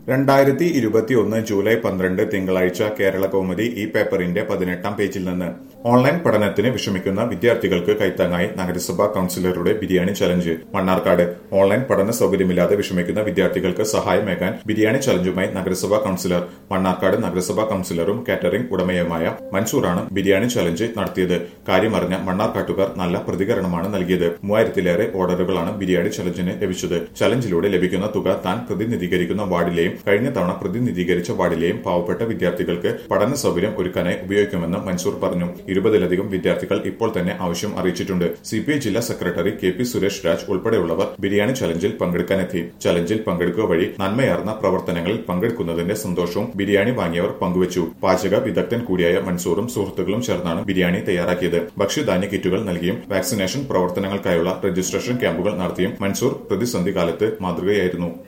രണ്ടായിരത്തി ഇരുപത്തിയൊന്ന് ജൂലൈ പന്ത്രണ്ട് തിങ്കളാഴ്ച കേരള കൗമുദി ഈ പേപ്പറിന്റെ പതിനെട്ടാം പേജിൽ നിന്ന് ഓൺലൈൻ പഠനത്തിന് വിഷമിക്കുന്ന വിദ്യാർത്ഥികൾക്ക് കൈത്താങ്ങായി നഗരസഭാ കൌൺസിലറുടെ ബിരിയാണി ചലഞ്ച് മണ്ണാർക്കാട് ഓൺലൈൻ പഠന സൗകര്യമില്ലാതെ വിഷമിക്കുന്ന വിദ്യാർത്ഥികൾക്ക് സഹായമേകാൻ ബിരിയാണി ചലഞ്ചുമായി നഗരസഭാ കൌൺസിലർ മണ്ണാർക്കാട് നഗരസഭാ കൌൺസിലറും കാറ്ററിംഗ് ഉടമയുമായ മൻസൂറാണ് ബിരിയാണി ചലഞ്ച് നടത്തിയത് കാര്യമറിഞ്ഞ മണ്ണാർക്കാട്ടുകാർ നല്ല പ്രതികരണമാണ് നൽകിയത് മൂവായിരത്തിലേറെ ഓർഡറുകളാണ് ബിരിയാണി ചലഞ്ചിന് ലഭിച്ചത് ചലഞ്ചിലൂടെ ലഭിക്കുന്ന തുക താൻ പ്രതിനിധീകരിക്കുന്ന വാർഡിലെയും കഴിഞ്ഞ തവണ പ്രതിനിധീകരിച്ച വാർഡിലെയും പാവപ്പെട്ട വിദ്യാർത്ഥികൾക്ക് പഠന സൗകര്യം ഒരുക്കാനായി ഉപയോഗിക്കുമെന്ന് മൻസൂർ പറഞ്ഞു ഇരുപതിലധികം വിദ്യാർത്ഥികൾ ഇപ്പോൾ തന്നെ ആവശ്യം അറിയിച്ചിട്ടുണ്ട് സിപിഐ ജില്ലാ secretary K P Suresh Raj ഉൾപ്പെടെയുള്ളവർ ബിരിയാണി ചലഞ്ചിൽ പങ്കെടുക്കാനെത്തി ചലഞ്ചിൽ പങ്കെടുക്കുക വഴി നന്മയാർന്ന പ്രവർത്തനങ്ങളിൽ പങ്കെടുക്കുന്നതിന്റെ സന്തോഷവും ബിരിയാണി വാങ്ങിയവർ പങ്കുവച്ചു പാചക വിദഗ്ധൻ കൂടിയായ മൻസൂറും സുഹൃത്തുക്കളും ചേർന്നാണ് ബിരിയാണി തയ്യാറാക്കിയത് ഭക്ഷ്യധാന്യ കിറ്റുകൾ നൽകിയും വാക്സിനേഷൻ പ്രവർത്തനങ്ങൾക്കായുള്ള രജിസ്ട്രേഷൻ ക്യാമ്പുകൾ നടത്തിയും മൻസൂർ പ്രതിസന്ധി കാലത്ത് മാതൃകയായിരുന്നു